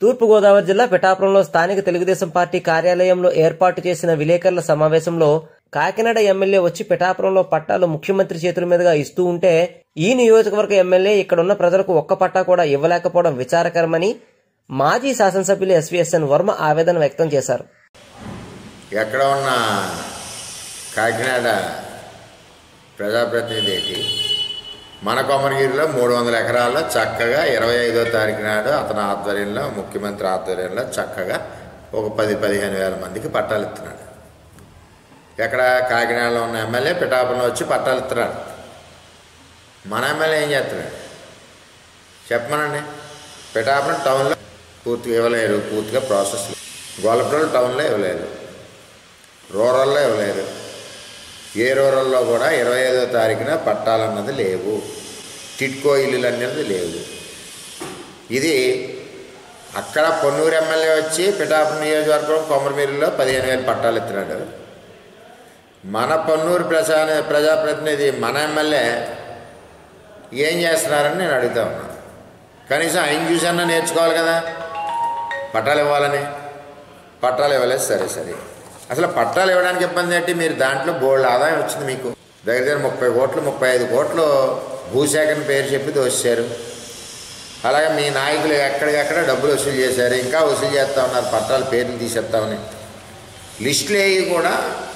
తూర్పుగోదావరి జిల్లా పిఠాపురంలో స్థానిక తెలుగుదేశం పార్టీ కార్యాలయంలో ఏర్పాటు చేసిన విలేకరుల సమావేశంలో కాకినాడ ఎమ్మెల్యే వచ్చి పిఠాపురంలో పట్టాలు ముఖ్యమంత్రి చేతుల మీదుగా ఇస్తూ ఉంటే ఈ నియోజకవర్గ ఎమ్మెల్యే ఇక్కడున్న ప్రజలకు ఒక్క పట్టా కూడా ఇవ్వలేకపోవడం విచారకరమని మాజీ శాసనసభ్యులు ఎస్వీఎస్ఎన్ వర్మ ఆవేదన వ్యక్తం చేశారు ఎక్కడ ఉన్న కాకినాడ ప్రజాప్రతినిధి ఏంటి మన కొమరగిరిలో మూడు వందల ఎకరాల్లో చక్కగా ఇరవై ఐదో తారీఖు నాడు అతని ఆధ్వర్యంలో ముఖ్యమంత్రి ఆధ్వర్యంలో చక్కగా ఒక పది పదిహేను వేల మందికి పట్టాలు ఇస్తున్నాడు ఎక్కడ కాకినాడలో ఉన్న ఎమ్మెల్యే పిఠాపురంలో వచ్చి పట్టాలు ఇస్తున్నాడు మన ఎమ్మెల్యే ఏం చేస్తున్నాడు చెప్పమనండి పిఠాపురం టౌన్లో పూర్తిగా ఇవ్వలేరు పూర్తిగా ప్రాసెస్ గోలపురం టౌన్లో ఇవ్వలేదు రూరల్లో ఇవ్వలేదు ఏ రూరల్లో కూడా ఇరవై ఐదో తారీఖున పట్టాలన్నది లేవు టిట్కో ఇల్లులు అన్నది లేవు ఇది అక్కడ పొన్నూరు ఎమ్మెల్యే వచ్చి పిఠాపురం నియోజకవర్గం కొమరమీరులో పదిహేను వేలు పట్టాలు ఎత్తున్నాడు మన పొన్నూరు ప్రజా ప్రజాప్రతినిధి మన ఎమ్మెల్యే ఏం చేస్తున్నారని నేను అడుగుతా ఉన్నాను కనీసం ఆయన చూసన్నా నేర్చుకోవాలి కదా పట్టాలు ఇవ్వాలని పట్టాలు ఇవ్వలేదు సరే సరే అసలు పట్టాలు ఇవ్వడానికి ఇబ్బంది ఏంటి మీరు దాంట్లో బోల్డ్ ఆదాయం వచ్చింది మీకు దగ్గర దగ్గర ముప్పై కోట్లు ముప్పై ఐదు కోట్లు భూసేకరణ పేరు చెప్పి దోశారు అలాగే మీ నాయకులు ఎక్కడికక్కడ డబ్బులు వసూలు చేశారు ఇంకా వసూలు చేస్తూ ఉన్నారు పట్టాలు పేర్లు తీసేస్తామని లిస్టులు ఏవి కూడా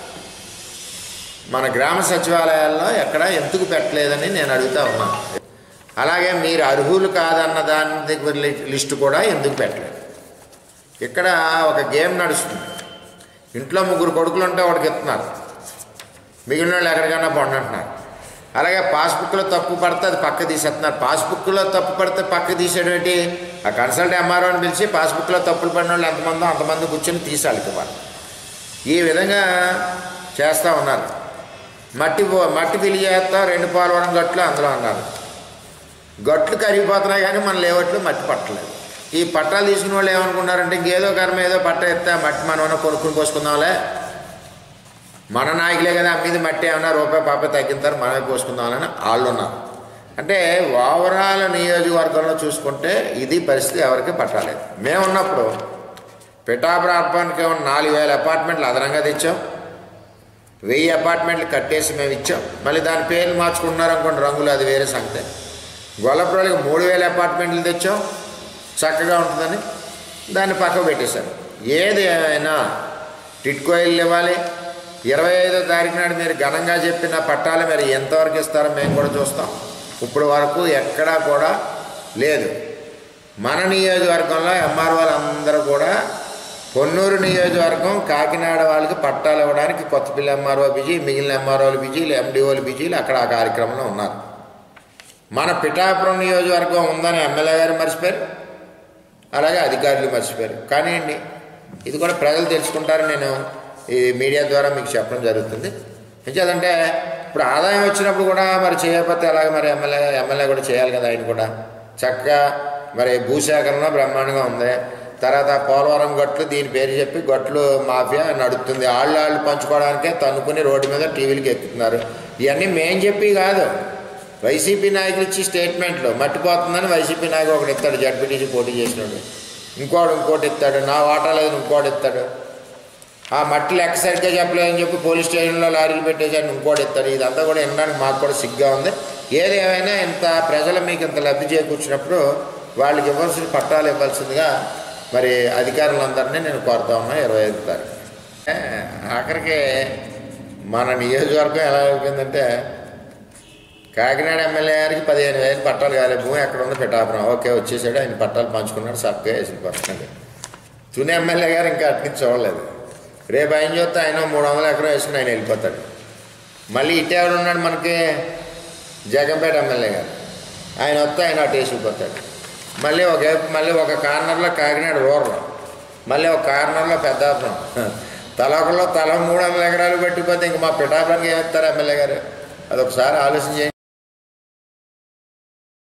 మన గ్రామ సచివాలయాల్లో ఎక్కడ ఎందుకు పెట్టలేదని నేను అడుగుతా ఉన్నాను అలాగే మీరు అర్హులు కాదన్న దాని దగ్గర లిస్టు కూడా ఎందుకు పెట్టలేదు ఇక్కడ ఒక గేమ్ నడుస్తుంది ఇంట్లో ముగ్గురు కొడుకులు ఉంటే వాడికి ఇస్తున్నారు మిగిలిన వాళ్ళు ఎక్కడికైనా పొండి అంటున్నారు అలాగే పాస్బుక్లో తప్పు పడితే అది పక్క తీసేస్తున్నారు పాస్బుక్లో తప్పు పడితే పక్క తీసేయడం ఏంటి ఆ కన్సల్ట్ ఎంఆర్ఓని పిలిచి పాస్బుక్లో తప్పులు పడిన వాళ్ళు ఎంతమందో అంతమంది కూర్చొని తీసాలి ఇవ్వాలి ఈ విధంగా చేస్తూ ఉన్నారు మట్టి పో- మట్టి పిలి చేస్తా రెండు పోలవరం గట్లు అందులో అన్నారు గట్లు కరిగిపోతున్నాయి కానీ మన లేవట్లు మట్టి పట్టలేదు ఈ పట్టాలు తీసుకున్న వాళ్ళు ఏమనుకున్నారంటే ఇంకేదో కర్మ ఏదో పట్ట ఎత్తే మట్టి మనం కొనుక్కుని పోసుకుందాంలే మన నాయకులే కదా మీద మట్టి ఏమన్నా రూపాయి పాప తగ్గింతారు మనమే పోసుకుందామని వాళ్ళు ఉన్నారు అంటే ఓవరాల్ నియోజకవర్గంలో చూసుకుంటే ఇది పరిస్థితి ఎవరికి పట్టలేదు మేము ఉన్నప్పుడు పిఠాపురాపానికి ఉన్న నాలుగు వేల అపార్ట్మెంట్లు అదనంగా తెచ్చాం వెయ్యి అపార్ట్మెంట్లు కట్టేసి మేము ఇచ్చాం మళ్ళీ దాని పేర్లు మార్చుకుంటున్నారు అనుకోండి రంగులు అది వేరే సంగతి గొల్లపురాలకి మూడు వేల అపార్ట్మెంట్లు తెచ్చాం చక్కగా ఉంటుందని దాన్ని పక్కకు పెట్టేశారు ఏది ఏమైనా టిట్కో ఇల్లు ఇవ్వాలి ఇరవై ఐదో తారీఖు నాడు మీరు ఘనంగా చెప్పిన పట్టాలు మీరు ఎంతవరకు ఇస్తారో మేము కూడా చూస్తాం ఇప్పుడు వరకు ఎక్కడా కూడా లేదు మన నియోజకవర్గంలో ఎంఆర్ఓలు అందరూ కూడా పొన్నూరు నియోజకవర్గం కాకినాడ వాళ్ళకి పట్టాలు ఇవ్వడానికి కొత్తపల్లి ఎంఆర్ఓ బిజీ మిగిలిన ఎంఆర్ఓలు బిజీలు ఎండిఓలు బిజీలు అక్కడ ఆ కార్యక్రమంలో ఉన్నారు మన పిఠాపురం నియోజకవర్గం ఉందని ఎమ్మెల్యే గారు మర్చిపోయారు అలాగే అధికారులు మర్చిపోయారు కానివ్వండి ఇది కూడా ప్రజలు తెలుసుకుంటారని నేను ఈ మీడియా ద్వారా మీకు చెప్పడం జరుగుతుంది ఎంచేదంటే ఇప్పుడు ఆదాయం వచ్చినప్పుడు కూడా మరి చేయకపోతే అలాగే మరి ఎమ్మెల్యే ఎమ్మెల్యే కూడా చేయాలి కదా ఆయన కూడా చక్కగా మరి భూసేకరణ బ్రహ్మాండంగా ఉంది తర్వాత పోలవరం గట్లు దీని పేరు చెప్పి గట్లు మాఫియా నడుస్తుంది వాళ్ళు వాళ్ళు పంచుకోవడానికే తన్నుకుని రోడ్డు మీద టీవీలకి ఎక్కుతున్నారు ఇవన్నీ మేం చెప్పి కాదు వైసీపీ నాయకులు ఇచ్చి స్టేట్మెంట్లు మట్టిపోతుందని వైసీపీ నాయకుడు ఒకటి ఇస్తాడు జడ్పీటీసీ పోటీ చేసినాడు ఇంకోడు ఇంకోటి ఇస్తాడు నా వాటా లేదు ఇంకోటి ఇస్తాడు ఆ మట్టి లెక్క సరిగ్గా చెప్పలేదని చెప్పి పోలీస్ స్టేషన్లో లారీలు పెట్టేసాడు ఇంకోటి ఇస్తాడు ఇదంతా కూడా వినడానికి మాకు కూడా సిగ్గా ఉంది ఏది ఏమైనా ఇంత ప్రజలు మీకు ఇంత లబ్ధి చేకూర్చినప్పుడు వాళ్ళకి ఇవ్వాల్సిన పట్టాలు ఇవ్వాల్సిందిగా మరి అధికారులందరినీ నేను కోరుతా ఉన్నా ఇరవై ఐదు తారీఖు ఏ, ఆఖరికి మన నియోజకవర్గం ఎలా అయిపోయిందంటే కాకినాడ ఎమ్మెల్యే గారికి పదిహేను వేలు పట్టాలు కాలే భూమి ఎక్కడ ఉంది పిఠాపురం ఓకే వచ్చేసాడు ఆయన పట్టాలు పంచుకున్నాడు చక్కగా వేసిన పర్సెంట్ తుని ఎమ్మెల్యే గారు ఇంకా అట్నుంచి చూడలేదు రేపు ఆయన చూస్తే ఆయన మూడు వందల ఎకరం వేసుకుని ఆయన వెళ్ళిపోతాడు మళ్ళీ ఇటు ఎవరు ఉన్నాడు మనకి జగంపేట ఎమ్మెల్యే గారు ఆయన వస్తే ఆయన అటు వేసిపోతాడు మళ్ళీ ఒక మళ్ళీ ఒక కార్నర్లో కాకినాడ రూరల్ మళ్ళీ ఒక కార్నర్లో పెద్దాపురం తలొకలో తల మూడు వందల ఎకరాలు పెట్టిపోతే ఇంక మా పిఠాపురానికి ఏమిస్తారు ఎమ్మెల్యే గారు అదొకసారి ఆలోచన చేయండి